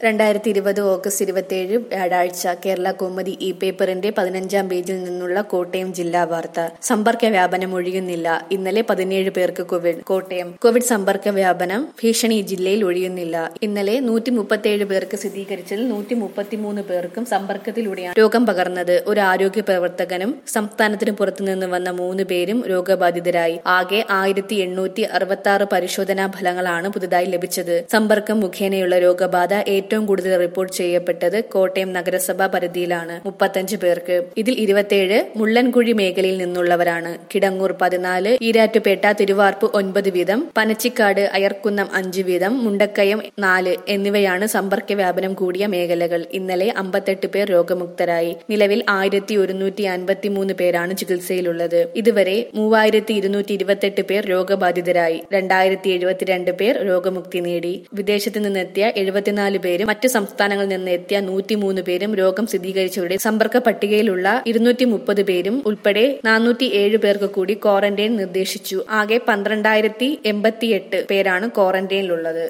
രണ്ടായിരത്തി ഇരുപത് ഓഗസ്റ്റ് ഇരുപത്തിയേഴ് വ്യാഴാഴ്ച കേരള കൗമുദി ഇ പേപ്പറിന്റെ പതിനഞ്ചാം പേജിൽ നിന്നുള്ള കോട്ടയം ജില്ലാ വാർത്ത സമ്പർക്ക വ്യാപനം ഒഴിയുന്നില്ല ഇന്നലെ പതിനേഴ് പേർക്ക് കോവിഡ് കോട്ടയം കോവിഡ് സമ്പർക്ക വ്യാപനം ഭീഷണി ജില്ലയിൽ ഒഴിയുന്നില്ല ഇന്നലെ നൂറ്റി മുപ്പത്തിയേഴ് പേർക്ക് സ്ഥിരീകരിച്ചതിൽ നൂറ്റി മുപ്പത്തിമൂന്ന് പേർക്കും സമ്പർക്കത്തിലൂടെയാണ് രോഗം പകർന്നത് ഒരു ആരോഗ്യ പ്രവർത്തകനും സംസ്ഥാനത്തിന് പുറത്തുനിന്ന് വന്ന മൂന്ന് പേരും രോഗബാധിതരായി ആകെ ആയിരത്തി എണ്ണൂറ്റി അറുപത്തി ആറ് പരിശോധനാ ഫലങ്ങളാണ് പുതുതായി ലഭിച്ചത് സമ്പർക്കം മുഖേനയുള്ള രോഗബാധ ഏറ്റവും കൂടുതൽ റിപ്പോർട്ട് ചെയ്യപ്പെട്ടത് കോട്ടയം നഗരസഭാ പരിധിയിലാണ് മുപ്പത്തഞ്ച് പേർക്ക് ഇതിൽ ഇരുപത്തിയേഴ് മുള്ളൻകുഴി മേഖലയിൽ നിന്നുള്ളവരാണ് കിടങ്ങൂർ പതിനാല് ഈരാറ്റുപേട്ട തിരുവാർപ്പ് ഒൻപത് വീതം പനച്ചിക്കാട് അയർക്കുന്നം അഞ്ച് വീതം മുണ്ടക്കയം നാല് എന്നിവയാണ് സമ്പർക്ക വ്യാപനം കൂടിയ മേഖലകൾ ഇന്നലെ അമ്പത്തെട്ട് പേർ രോഗമുക്തരായി നിലവിൽ ആയിരത്തി ഒരുന്നൂറ്റി അൻപത്തിമൂന്ന് പേരാണ് ചികിത്സയിലുള്ളത് ഇതുവരെ മൂവായിരത്തി ഇരുന്നൂറ്റി ഇരുപത്തെട്ട് പേർ രോഗബാധിതരായി രണ്ടായിരത്തി എഴുപത്തിരണ്ട് പേർ രോഗമുക്തി നേടി വിദേശത്ത് നിന്നെത്തിയ എഴുപത്തിനാല് പേരും മറ്റ് സംസ്ഥാനങ്ങളിൽ നിന്ന് എത്തിയ നൂറ്റിമൂന്ന് പേരും രോഗം സ്ഥിരീകരിച്ചവരുടെ സമ്പർക്ക പട്ടികയിലുള്ള ഇരുന്നൂറ്റി മുപ്പത് പേരും ഉൾപ്പെടെ നാനൂറ്റി ഏഴ് പേർക്ക് കൂടി ക്വാറന്റൈൻ നിർദ്ദേശിച്ചു ആകെ പന്ത്രണ്ടായിരത്തി എൺപത്തിയെട്ട് പേരാണ് ക്വാറന്റൈനിലുള്ളത്